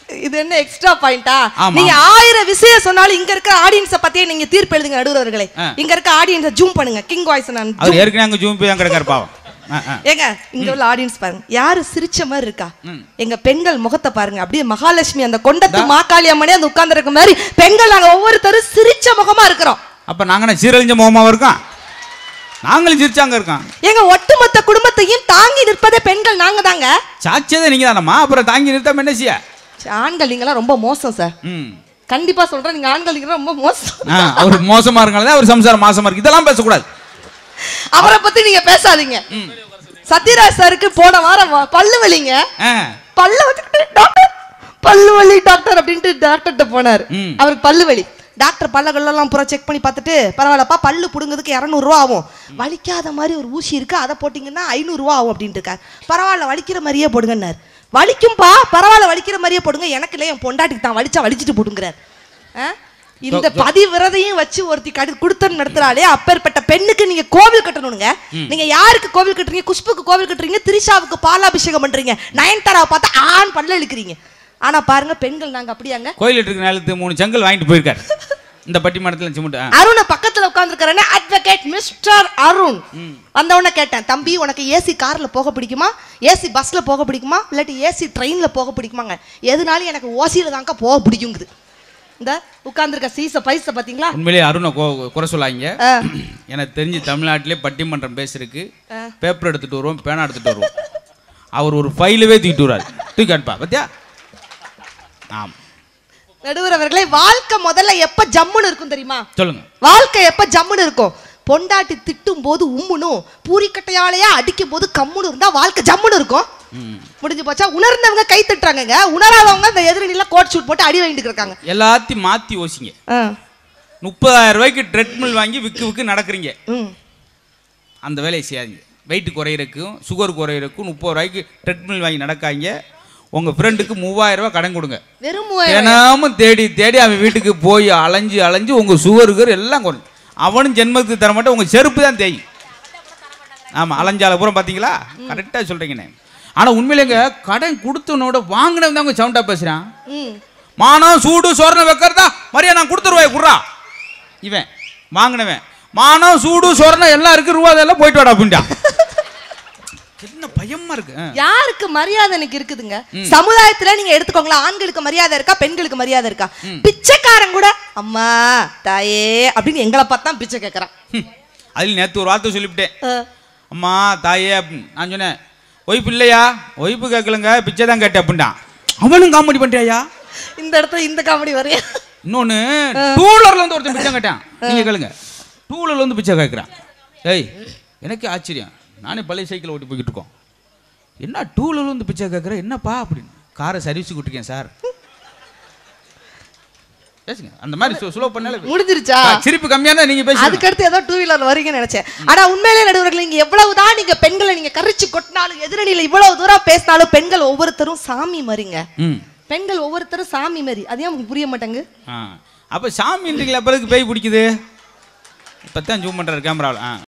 இது என்ன எக்ஸ்ட்ரா பாயிண்டா ஆமா. நீங்க ஆயிரம் விஷயம் சொன்னாலும் இங்க இருக்க ஆடியன்ஸ பத்தியே நீங்க தீர்ப்பு எழுதுங்க நடுவர்களே ஆ. இங்க இருக்க ஆடியன்ஸ ஜூம் பண்ணுங்க கிங் வாய்ஸ் நான் அவர் ஏற்கனவே அங்க ஜூம் போய் தான் கிடக்காரு பாவம் ஆ, ஆ. ஏங்க இங்க உள்ள ஆடியன்ஸ் பாருங்க யாரு சிரிச்ச மாதிரி இருக்கா எங்க பெண்கள் முகத்தை பாருங்க அப்படியே மகாலட்சுமி அந்த கொண்டத்து மாக்காளி அம்மனே அந்த உட்கார்ந்து இருக்க மாதிரி பெண்கள் நாங்க ஒவ்வொருத்தரும் சிரிச்ச முகமா இருக்கிறோம் அப்ப நாங்க என்ன சீரழிஞ்ச முகமாவா இருக்கோம் நாங்களும் சிரிச்சாங்க இருக்கோம் எங்க ஒட்டுமொத்த குடும்பத்தையும் தாங்கி நிற்பதே பெண்கள் நாங்க தாங்க சாச்சதே நீங்க தானம்மா அப்புறம் தாங்கி நிறுத்தாம என்ன செய்ய ஆண்கள் நீங்களாம் ரொம்ப மோசம் சார் ம் கண்டிப்பா சொல்றேன் நீங்க ஆண்கள் நீங்க ரொம்ப மோசம் ஆ, அவர் மோசமா இருக்காங்க அவர் சம்சாரம் மாசமா இருக்கு இதெல்லாம் பேசக்கூடாது அவரை பத்தி நீங்க பேசாதீங்க சத்யராஜ் சாருக்கு போன வாரம் வ- பல்லு வலிங்க ஆ, பல்ல வச்சுக்கிட்டு டாக்டர் பல்லு வலி டாக்டர் அப்படின்ட்டு டாக்டர்கிட்ட போனார் ம். அவருக்கு பல்லு வலி டாக்டர் பல்லகள்லாம் பூரா செக் பண்ணி பார்த்துட்டு பரவாயில்லப்பா பல்லு புடுங்கிறதுக்கு இரநூறுவா ஆகும் வலிக்காத மாதிரி ஒரு ஊசி இருக்கு அதை போட்டிங்கன்னா ஐநூறுரூவா ஆகும் அப்படின்ட்டு இருக்கார் பரவாயில்ல வலிக்கிற மாதிரியே போடுங்கன்னார் வலிக்கும்பா பரவாயில்ல வலிக்கிற மாதிரியே போடுங்க எனக்கு இல்லை என் பொண்டாட்டிக்கு தான் வலிச்சா வலிச்சிட்டு போடுங்கிறார் ஆ? இந்த பதிவிரதையும் வச்சு ஒருத்தி கடு கொடுத்தன் நடத்துறாளே அப்பேற்பட்ட பெண்ணுக்கு நீங்க கோவில் கட்டணுங்க நீங்க யாருக்கு கோவில் கட்டுறீங்க குஷ்புக்கு கோவில் கட்டுறீங்க திரிஷாவுக்கு பாலாபிஷேகம் பண்றீங்க நயன்தாராவை பார்த்தா ஆண் பல்ல இழுக்கிறீங்க ஆனா பாருங்க பெண்கள் நாங்க அப்படியாங்க கோயில் இருக்கிற நேரத்து மூணு செங்கல் வாங்கிட்டு போயிருக்காரு இந்த பட்டிமன்றத்தில் சிமெண்ட் ஆ. அருண பக்கத்துல உட்கார்ந்துருக்காரு அட்வொகேட் மிஸ்டர் அருண் வந்த உடனே கேட்டேன் தம்பி உனக்கு ஏசி கார்ல போக பிடிக்குமா ஏசி பஸ்ல போக பிடிக்குமா இல்லாட்டி ஏசி ட்ரெயின்ல போக பிடிக்குமாங்க எதுனாலும் எனக்கு ஓசியில தாங்க போக பிடிக்குங்குது இந்த உட்கார்ந்துருக்க சீச பைச பாத்தீங்களா உண்மையிலேயே அருணை கொ- குறை சொல்லாங்க ஆ. எனக்கு தெரிஞ்சு தமிழ்நாட்டிலே பட்டிமன்றம் பேசுறதுக்கு பேப்பர் எடுத்துட்டு வருவோம் பேனா எடுத்துட்டு வருவோம் அவர் ஒரு ஃபைலவே தூக்கிட்டு வராரு தூக்கி அனுப்பா பத்தியா ஆம் நடுவர் அவர்களே வாழ்க்கை முதல்ல எப்ப ஜம்முன்னு இருக்கும் தெரியுமா சொல்லுங்க வாழ்க்கை எப்ப ஜம்முன்னு இருக்கும் பொண்டாட்டி திட்டும் போது உம்முனும் பூரிக்கட்டையாலேயே அடிக்கும் போது கம்முன்னு இருந்தா வாழ்க்கை ஜம்முன்னு இருக்கும் முடிஞ்சு போச்சா உணர்ந்தவங்க கை தட்டுறாங்கங்க உணராதவங்க இந்த எதிரணில கோட் ஷூட் போட்டு அடி வாங்கிட்டு இருக்காங்க எல்லாத்தையும் மாத்தி யோசிங்க முப்பதாயிரம் ரூபாய்க்கு ட்ரெட்மில் வாங்கி விக்கு விக்கு நடக்கிறீங்க ம் அந்த வேலையை செய்யாதீங்க வெயிட் குறையிறக்கும் சுகர் குறையிறக்கும் முப்பது ரூபாய்க்கு ட்ரெட்மில் வாங்கி நடக்காங்க உங்கள் ஃப்ரெண்டுக்கு மூவாயிரம் ரூபாய் கடன் கொடுங்க வெறும் மூவாயிரம் தினமும் தேடி தேடி அவன் வீட்டுக்கு போய் அலைஞ்சு அலைஞ்சு உங்கள் சுகர் குகர் எல்லாம் குறையும் அவனும் ஜென்மத்துக்கு தர மாட்டேன் உங்கள் செருப்பு தான் தேயும் ஆமாம் அலைஞ்சால பூரா பார்த்தீங்களா கரெக்டாக சொல்கிறீங்கண்ணே ஆனால் உண்மையிலேங்க கடன் கொடுத்தவனோட வாங்கினவன் தான் அவங்க சவுண்டாக பேசுகிறான் ம் மானம் சூடு சோரணை வைக்கிறதா மரியா நான் கொடுத்துருவாய் குர்ரா இவன் வாங்கினவன் மானம் சூடு சோரணை எல்லாம் இருக்கு ரூபா அதெல்லாம் போயிட்டு வாடா அப்படின்ட்டான் என்ன பயமா இருக்கு ஆ. யாருக்கு மரியாதை எனக்கு இருக்குதுங்க சமுதாயத்துல நீங்க எடுத்துக்கோங்களேன் ஆண்களுக்கு மரியாதை இருக்கா பெண்களுக்கு மரியாதை இருக்கா பிச்சைக்காரன் கூட அம்மா தாயே அப்படின்னு எங்களை பார்த்தா பிச்சை கேட்கறான் ஹம். அதில் நேற்று ஒரு வார்த்தை சொல்லிவிட்டேன் அஹ், அம்மா தாயே அப்படின்னு. நான் சொன்னேன் ஒய்ப்பு இல்லையா ஒய்ப்பு கேட்கலங்க பிச்சை தான் கேட்டேன் அப்படின்ட்டான் அவனும் காமெடி பண்ணிட்டியா இந்த இடத்துல இந்த காமெடி வரையா இன்னொன்று டூலரில் வந்து ஒருத்தன் பிச்சை கேட்டான் நீங்கள் கேளுங்க டூலரில் வந்து பிச்சை கேட்குறான் ஏய் எனக்கு ஆச்சரியம் நானே பழைய சைக்கிள் ஓட்டி போய்கிட்டு இருக்கோம் என்ன டூலரில் வந்து பிச்சை கேட்குறேன் என்னப்பா அப்படின்னு காரை சர்வீஸ் கொடுத்துருக்கேன் சார் பேசுங்க அந்த மாதிரி ஸ்லோ பண்ணாலே முடிஞ்சிருச்சா சிரிப்பு கம்மியாக தான் நீங்கள் பேசுங்க அதுக்கடுத்து ஏதோ டூ வீலர் வரீங்கன்னு நினைச்சேன் ஆனா உண்மையிலே நடுவர்கள் நீங்க எவ்வளவுதான் நீங்க பெண்களை நீங்க கரிச்சு கொட்டினாலும் எதிரணியில இவ்வளவு தூரம் பேசினாலும் பெண்கள் ஒவ்வொருத்தரும் சாமி மாதிரிங்க ம் பெண்கள் ஒவ்வொருத்தரும் சாமி மாதிரி அதே உங்களுக்கு புரிய மாட்டாங்க ஆ அப்போ சாமின்றீங்களா பிறகு பேய் பிடிக்குது இப்போ தான் ஜூம் பண்ணுறாரு கேமராவில் ஆ